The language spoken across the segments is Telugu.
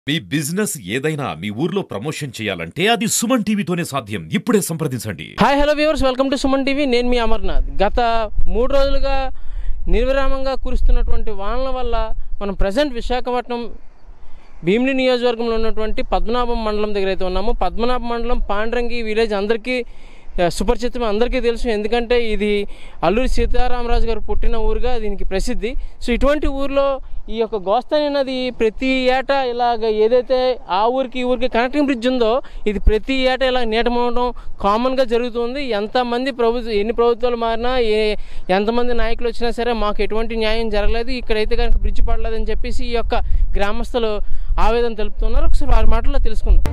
మీ బిజినెస్ ఏదైనా మీ ఊర్లో ప్రమోషన్ చేయాలంటే అది సుమన్ టీవీతోనే సాధ్యం ఇప్పుడే సంప్రదించండి hi hello viewers welcome to Suman TV నేను మీ అమర్నాథ్ గత మూడు రోజులుగా నిర్విరామంగా కురుస్తున్నటువంటి వానల వల్ల మనం ప్రజెంట్ విశాఖపట్నం భీమిలి నియోజకవర్గంలో ఉన్నటువంటి పద్మనాభం మండలం దగ్గర అయితే ఉన్నాము పద్మనాభం మండలం పాండ్రంగి విలేజ్ అందరికీ ఆ, సుపరిచితం అందరికీ తెలుసు ఎందుకంటే ఇది అల్లూరి సీతారామరాజు గారు పుట్టిన ఊరుగా దీనికి ప్రసిద్ధి సో ఇటువంటి ఊర్లో ఈ యొక్క గోస్తాని నది ప్రతి ఏటా ఇలాగ ఏదైతే ఆ ఊరికి ఈ ఊరికి కనెక్టింగ్ బ్రిడ్జ్ ఉందో ఇది ప్రతి ఏటా ఇలా నీటమవడం కామన్గా జరుగుతుంది ఎంతమంది ప్రభుత్వ ఎన్ని ప్రభుత్వాలు మారినా ఏ ఎంతమంది నాయకులు వచ్చినా సరే మాకు ఎటువంటి న్యాయం జరగలేదు ఇక్కడైతే కనుక బ్రిడ్జ్ పడలేదని చెప్పేసి ఈ యొక్క గ్రామస్తులు ఆవేదన తెలుపుతున్నారు ఒకసారి వారి మాటల్లో తెలుసుకుందాం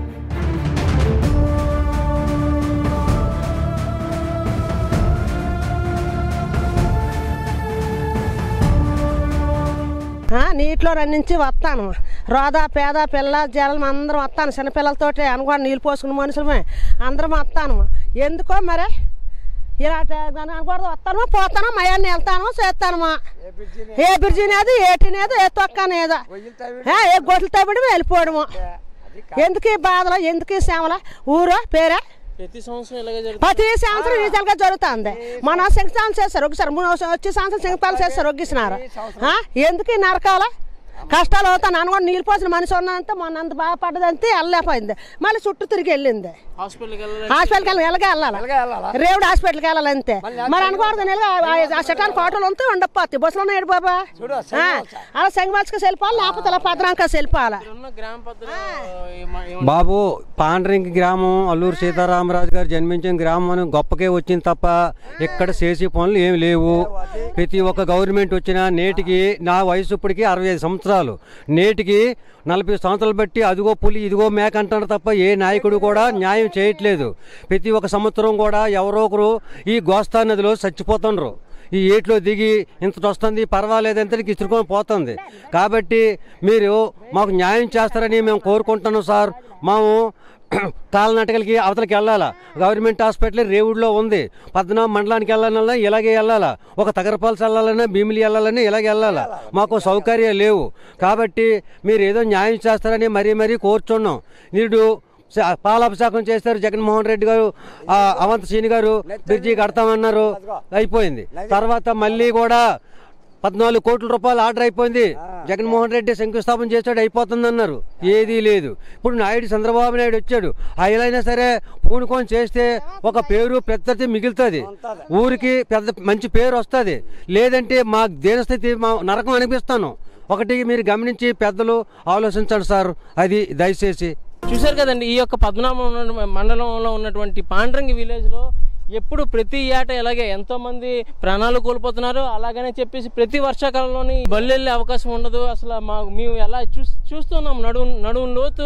ఆ, నీటిలో నుంచి వస్తాను రోదా పేద పిల్ల జలం అందరం వస్తాను చిన్నపిల్లలతోటి అనుకోని నీళ్ళు పోసుకున్న మనుషులమే అందరం వస్తాను ఎందుకో మరి ఇలా దాన్ని అనుకోవడం వస్తాను పోతాను మయాన్ని వెళ్తాను చేస్తాను ఏ బ్రిడ్జి అనేది ఏటినేదో ఏ తొక్కనేదో ఆ, ఏ గొడ్లు తవ్వడం వెళ్ళిపోవడము ఎందుకు ఈ బాధలు ఎందుకు ఈ శ్రమలు ఊరు పేరే ప్రతి సంవత్సరం ఇలాగే జరుగుతుంది ప్రతి సంవత్సరం విధాలుగా జరుగుతుంది మన శంఖస్థానం చేస్తారు ఒకసారి మూడు సంవత్సరం వచ్చే సంవత్సరం శంఖపాలు చేస్తారు ఒగ్గిస్తున్నారు ఆ? ఎందుకు ఈ నరకాల కష్టాలు అవుతాను అనుకోండి నీళ్ళు పోసిన మనిషి ఉన్నంత మొన్న అంత బాధపడ్డదంతే వెళ్ళలేకపోయింది మళ్ళీ చుట్టూ తిరిగి వెళ్ళింది హాస్పిటల్కి వెళ్ళాలి హాస్పిటల్కి వెళ్ళి ఎలాగే వెళ్ళాలి రేవుడు హాస్పిటల్కి వెళ్ళాలి అంతే మరి అనుకోవద్దు నెల ఆ చట్టాన్ని కోటలు ఉంటే ఉండకపోతే బస్సులో ఉన్నాడు బాబా ఆ, అలా సంగమాల్సికి వెళ్ళిపోవాలి లేకపోతే ఇలా పద్రాంకాసి వెళ్ళిపోవాలి ఉన్న గ్రామ పద్ధతి బాబు పాండ్రింగ్ గ్రామం అల్లూరు సీతారామరాజు గారు జన్మించిన గ్రామం అని గొప్పకే వచ్చింది తప్ప ఇక్కడ చేసే పనులు ఏమి లేవు ప్రతి ఒక్క గవర్నమెంట్ వచ్చినా నేటికి నా వయసు ఇప్పటికి అరవై ఐదు సంవత్సరాలు నేటికి నలభై సంవత్సరాలు బట్టి అదిగో పులి ఇదిగో మేక అంటారు తప్ప ఏ నాయకుడు కూడా న్యాయం చేయట్లేదు ప్రతి ఒక్క సంవత్సరం కూడా ఎవరో ఒకరు ఈ గోస్తా నదిలో చచ్చిపోతుండ్రు ఈ ఏట్లో దిగి ఇంత వస్తుంది పర్వాలేదంటే ఇసురుకొని పోతుంది కాబట్టి మీరు మాకు న్యాయం చేస్తారని మేము కోరుకుంటున్నాం సార్ మేము కాలనాటకలకి అవతలకి వెళ్ళాలా గవర్నమెంట్ హాస్పిటల్ రేవుడిలో ఉంది పద్మనాభ మండలానికి వెళ్ళాలన్నా ఇలాగే వెళ్ళాలా ఒక తగరపాల్సి వెళ్ళాలన్నా భీమిలి వెళ్ళాలన్నా ఇలాగే వెళ్ళాలా మాకు సౌకర్యాలు లేవు కాబట్టి మీరు ఏదో న్యాయం చేస్తారని మరీ మరీ కోరుచున్నాం మీరు శా- పాలాభిషేకం చేస్తారు జగన్మోహన్ రెడ్డి గారు ఆ, అవంత్ సీని గారు బ్రిడ్జి కడతామన్నారు అయిపోయింది తర్వాత మళ్ళీ కూడా పద్నాలుగు కోట్ల రూపాయలు ఆర్డర్ అయిపోయింది జగన్మోహన్ రెడ్డి శంకుస్థాపన చేశాడు అయిపోతుంది అన్నారు ఏదీ లేదు ఇప్పుడు నాయుడు చంద్రబాబు నాయుడు వచ్చాడు అయినా సరే పూనుకొని చేస్తే ఒక పేరు పెద్దది మిగులుతుంది ఊరికి పెద్ద మంచి పేరు వస్తుంది లేదంటే మా దీనస్థితి మా నరకం అనిపిస్తాను ఒకటి మీరు గమనించి పెద్దలు ఆలోచించండి సార్ అది దయచేసి చూశారు కదండి ఈ యొక్క పద్మనాభం ఉన్న- మండలంలో ఉన్నటువంటి పాండ్రంగి విలేజ్లో ఎప్పుడు ప్రతి ఏట ఇలాగే ఎంతో మంది ప్రాణాలు కోల్పోతున్నారు అలాగనే చెప్పేసి ప్రతి వర్షాకాలంలోని బళ్ళు వెళ్ళే అవకాశం ఉండదు అసలు మా మేము ఎలా చూ చూస్తున్నాం నడువు నడువు లోతు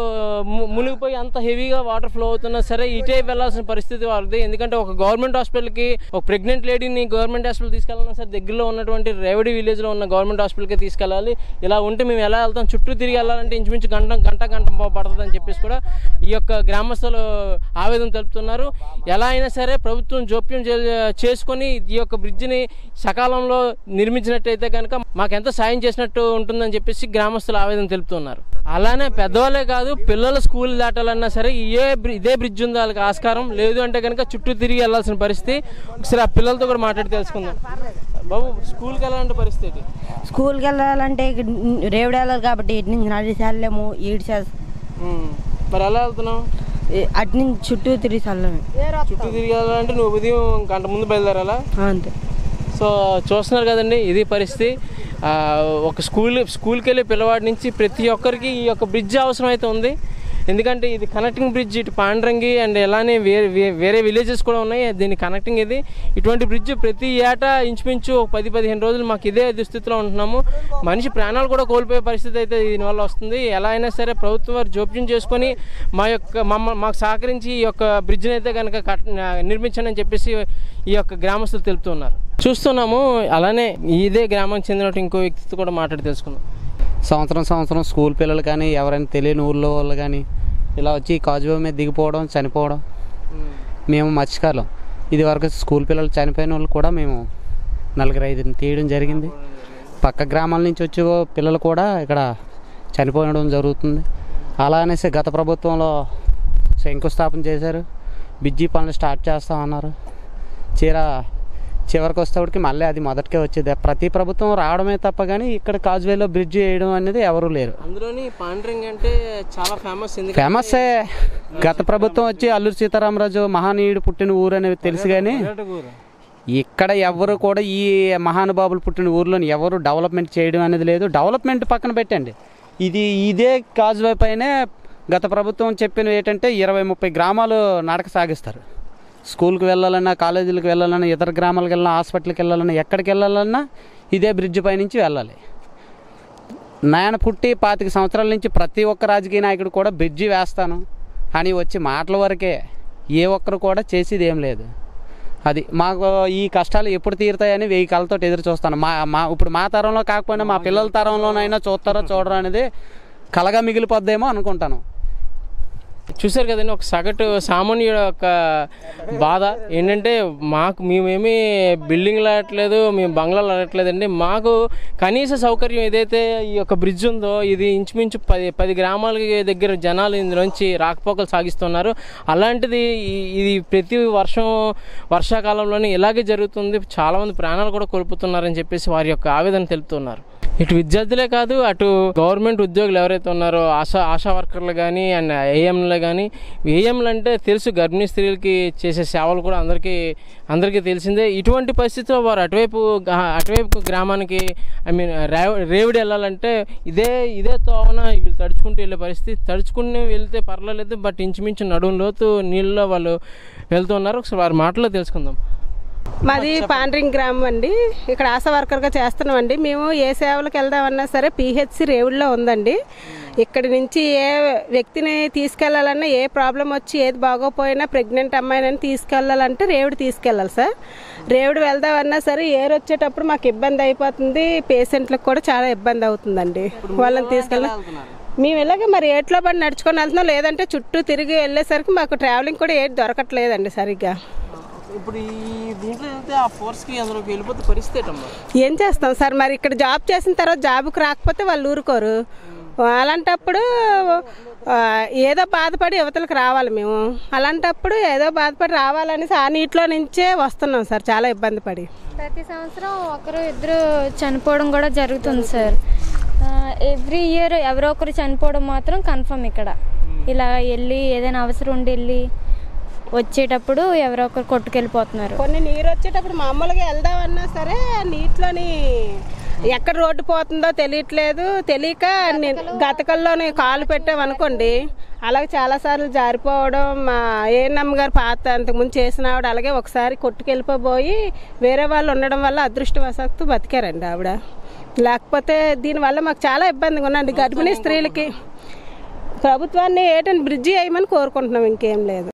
ము- మునిగిపోయి అంత హెవీగా వాటర్ ఫ్లో అవుతున్నా సరే ఇటే వెళ్ళాల్సిన పరిస్థితి వాళ్ళది ఎందుకంటే ఒక గవర్నమెంట్ హాస్పిటల్కి ఒక ప్రెగ్నెంట్ లేడీని గవర్నమెంట్ హాస్పిటల్ తీసుకెళ్ళాలన్నా సరే దగ్గరలో ఉన్నటువంటి రేవడి విలేజ్లో ఉన్న గవర్నమెంట్ హాస్పిటల్కి తీసుకెళ్ళాలి ఇలా ఉంటే మేము ఎలా వెళ్తాం చుట్టూ తిరిగి వెళ్ళాలంటే ఇంచుమించు గంట గంట గంట పడుతుంది అని చెప్పేసి కూడా ఈ యొక్క గ్రామస్తులు ఆవేదన తెలుపుతున్నారు ఎలా అయినా సరే ప్రభుత్వం జోప్యం చే- చేసుకొని ఈ యొక్క బ్రిడ్జిని సకాలంలో నిర్మించినట్టయితే కనుక మాకెంతో సాయం చేసినట్టు ఉంటుందని చెప్పేసి గ్రామస్తులు ఆవేదన తెలుపుతున్నారు అలానే పెద్దవాళ్ళే కాదు పిల్లలు స్కూల్ దాటాలన్నా సరే ఏ బ్రి- ఇదే బ్రిడ్జ్ ఉంది వాళ్ళకి ఆస్కారం లేదు అంటే కనుక చుట్టూ తిరిగి వెళ్ళాల్సిన పరిస్థితి ఒకసారి ఆ పిల్లలతో కూడా మాట్లాడి తెలుసుకుందాం బాబు స్కూల్కి వెళ్ళాలంటే పరిస్థితి స్కూల్కి వెళ్ళాలంటే ఇక్కడ రేవుడు వెళ్ళాలి కాబట్టి ఇటు నుంచి నడిచి వెళ్ళలేము ఈడు చేస్- ఉమ్. మరి ఎలా వెళ్తున్నావు ఈ- అటు నుంచి చుట్టూ తిరిగి వెళ్ళలేము చుట్టూ తిరిగి వెళ్ళాలంటే నువ్వు ఉదయం గంట ముందు బయలుదేరాలా అంతే సో చూస్తున్నారు కదండి ఇది పరిస్థితి ఆ, ఒక స్కూల్ స్కూల్కి వెళ్ళే పిల్లవాడి నుంచి ప్రతి ఒక్కరికి ఈ యొక్క బ్రిడ్జ్ అవసరం అయితే ఉంది ఎందుకంటే ఇది కనెక్టింగ్ బ్రిడ్జ్ ఇటు పాండ్రంగి అండ్ అలానే వేరే వే- వేరే విలేజెస్ కూడా ఉన్నాయి దీని కనెక్టింగ్ ఇది ఇటువంటి బ్రిడ్జ్ ప్రతి ఏటా ఇంచుమించు ఒక పది పదిహేను రోజులు మాకు ఇదే దుస్థితిలో ఉంటున్నాము మనిషి ప్రాణాలు కూడా కోల్పోయే పరిస్థితి అయితే దీనివల్ల వస్తుంది ఎలా అయినా సరే ప్రభుత్వం వారు జోప్యం చేసుకొని మా యొక్క మమ్మ మాకు సహకరించి ఈ యొక్క బ్రిడ్జ్ని అయితే కనుక కట్ నిర్మించండి అని చెప్పేసి ఈ యొక్క గ్రామస్తులు తెలుపుతున్నారు చూస్తున్నాము అలానే ఇదే గ్రామానికి చెందిన ఇంకో వ్యక్తితో కూడా మాట్లాడి తెలుసుకుందాం సంవత్సరం సంవత్సరం స్కూల్ పిల్లలు కానీ ఎవరైనా తెలియని ఊళ్ళో వాళ్ళు కానీ ఇలా వచ్చి కాజుబా మీద దిగిపోవడం చనిపోవడం మేము మత్స్యకారులం ఇది వరకు స్కూల్ పిల్లలు చనిపోయిన వాళ్ళు కూడా మేము నలుగురు ఐదుని తీయడం జరిగింది పక్క గ్రామాల నుంచి వచ్చే పిల్లలు కూడా ఇక్కడ చనిపోయడం జరుగుతుంది అలా అనేసి గత ప్రభుత్వంలో శంకుస్థాపన చేశారు బిజ్జీ పనులు స్టార్ట్ చేస్తామన్నారు చీర చివరికి వచ్చేటప్పటికి మళ్ళీ అది మొదటికే వచ్చేది ప్రతి ప్రభుత్వం రావడమే తప్ప కానీ ఇక్కడ కాజువేలో బ్రిడ్జ్ వేయడం అనేది ఎవరూ లేరు అందులోని పాండ్రింగ్ అంటే చాలా ఫేమస్ ఎందుకంటే ఫేమస్సే గత ప్రభుత్వం వచ్చి అల్లూరు సీతారామరాజు మహానీయుడు పుట్టిన ఊరు అనేది తెలుసు కానీ ఇక్కడ ఎవరు కూడా ఈ మహానుభావులు పుట్టిన ఊర్లోని ఎవరు డెవలప్మెంట్ చేయడం అనేది లేదు డెవలప్మెంట్ పక్కన పెట్టండి ఇది ఇదే కాజువే పైనే గత ప్రభుత్వం చెప్పినవి ఏంటంటే ఇరవై ముప్పై గ్రామాలు నడక సాగిస్తారు స్కూల్కి వెళ్ళాలన్నా కాలేజీలకు వెళ్ళాలన్నా ఇతర గ్రామాలకు వెళ్ళాలన్నా హాస్పిటల్కి వెళ్ళాలన్నా ఎక్కడికి వెళ్ళాలన్నా ఇదే బ్రిడ్జ్ పై నుంచి వెళ్ళాలి నాయన పుట్టి పాతిక సంవత్సరాల నుంచి ప్రతి ఒక్క రాజకీయ నాయకుడు కూడా బ్రిడ్జి వేస్తాను అని వచ్చి మాటల వరకే ఏ ఒక్కరు కూడా చేసేది ఏం లేదు అది మాకు ఈ కష్టాలు ఎప్పుడు తీరుతాయని వెయ్యి కళ్ళతో ఎదురు చూస్తాను మా మా ఇప్పుడు మా తరంలో కాకపోయినా మా పిల్లల తరంలోనైనా చూస్తారో చూడరో అనేది కలగా మిగిలిపోద్దేమో అనుకుంటాను చూశారు కదండి ఒక సగటు సామాన్యుడు యొక్క బాధ ఏంటంటే మాకు మేమేమి బిల్డింగ్లు ఆడట్లేదు మేము బంగ్లాలు ఆడట్లేదండి మాకు కనీస సౌకర్యం ఏదైతే ఈ యొక్క బ్రిడ్జ్ ఉందో ఇది ఇంచుమించు పది పది గ్రామాలకి దగ్గర జనాలు ఇందులోంచి రాకపోకలు సాగిస్తున్నారు అలాంటిది ఈ- ఇది ప్రతి వర్షం వర్షాకాలంలోనే ఇలాగే జరుగుతుంది చాలామంది ప్రాణాలు కూడా కోల్పోతున్నారని చెప్పేసి వారి యొక్క ఆవేదన తెలుపుతున్నారు ఇటు విద్యార్థులే కాదు అటు గవర్నమెంట్ ఉద్యోగులు ఎవరైతే ఉన్నారో ఆశా ఆశా వర్కర్లు కానీ అండ్ ఏఎంలు కానీ ఏఎంలు అంటే తెలుసు గర్భిణీ స్త్రీలకి చేసే సేవలు కూడా అందరికీ అందరికీ తెలిసిందే ఇటువంటి పరిస్థితిలో వారు అటువైపు గా- అటువైపు గ్రామానికి ఐ మీన్ రేవుడి వెళ్ళాలంటే ఇదే ఇదే తోవన వీళ్ళు తడుచుకుంటూ వెళ్ళే పరిస్థితి తడుచుకుని వెళ్తే పర్వాలేదు బట్ ఇంచుమించు నడుము లోతు నీళ్ళలో వాళ్ళు వెళ్తున్నారు ఒకసారి వారి మాటలో తెలుసుకుందాం మాది పాండ్రింగ్ గ్రామం అండి ఇక్కడ ఆశా వర్కర్గా చేస్తున్నామండి మేము ఏ సేవలకు వెళ్దామన్నా సరే పిహెచ్సి రేవుల్లో ఉందండి ఇక్కడి నుంచి ఏ వ్యక్తిని తీసుకెళ్లాలన్నా ఏ ప్రాబ్లం వచ్చి ఏది బాగోపోయినా ప్రెగ్నెంట్ అమ్మాయిని తీసుకెళ్లాలంటే రేవుడు తీసుకెళ్ళాలి సార్ రేవుడు వెళ్దామన్నా సరే ఏరు వచ్చేటప్పుడు మాకు ఇబ్బంది అయిపోతుంది పేషెంట్లకు కూడా చాలా ఇబ్బంది అవుతుందండి వాళ్ళని తీసుకెళ్ళ మేము ఇలాగే మరి ఏట్లో పడి నడుచుకొని వెళ్తున్నాం లేదంటే చుట్టూ తిరిగి వెళ్ళేసరికి మాకు ట్రావెలింగ్ కూడా ఏది దొరకట్లేదండి సరిగ్గా ఇప్పుడు ఈ దీంట్లో వెళ్తే ఆ ఫోర్స్కి అందులోకి వెళ్ళిపోతే పరిస్థితి ఏంటమ్మా ఏం చేస్తాం సార్ మరి ఇక్కడ జాబ్ చేసిన తర్వాత జాబ్కి రాకపోతే వాళ్ళు ఊరుకోరు అలాంటప్పుడు ఆ, ఏదో బాధపడి యువతలకు రావాలి మేము అలాంటప్పుడు ఏదో బాధపడి రావాలనేసి ఆ నీటిలో నుంచే వస్తున్నాం సార్ చాలా ఇబ్బంది పడి ప్రతి సంవత్సరం ఒకరు ఇద్దరు చనిపోవడం కూడా జరుగుతుంది సార్ ఎవ్రీ ఇయర్ ఎవరో ఒకరు చనిపోవడం మాత్రం కన్ఫర్మ్ ఇక్కడ ఇలా వెళ్ళి ఏదైనా అవసరం ఉండి వెళ్ళి వచ్చేటప్పుడు ఎవరో ఒకరు కొట్టుకెళ్ళిపోతున్నారు కొన్ని నీరు వచ్చేటప్పుడు మామూలుగా వెళ్దామన్నా సరే ఆ నీటిలోని ఎక్కడ రోడ్డు పోతుందో తెలియట్లేదు తెలియక ని- గతకల్లోని కాలు పెట్టామనుకోండి అలాగే చాలాసార్లు జారిపోవడం మా ఏఎన్ఎం గారు పాత అంతకుముందు చేసిన ఆవిడ అలాగే ఒకసారి కొట్టుకెళ్ళిపోయి వేరే వాళ్ళు ఉండడం వల్ల అదృష్టవశాత్తు బతికారండి ఆవిడ లేకపోతే దీనివల్ల మాకు చాలా ఇబ్బందిగా ఉందండి గర్భిణీ స్త్రీలకి ప్రభుత్వాన్ని ఏటని బ్రిడ్జి వేయమని కోరుకుంటున్నాం ఇంకేం లేదు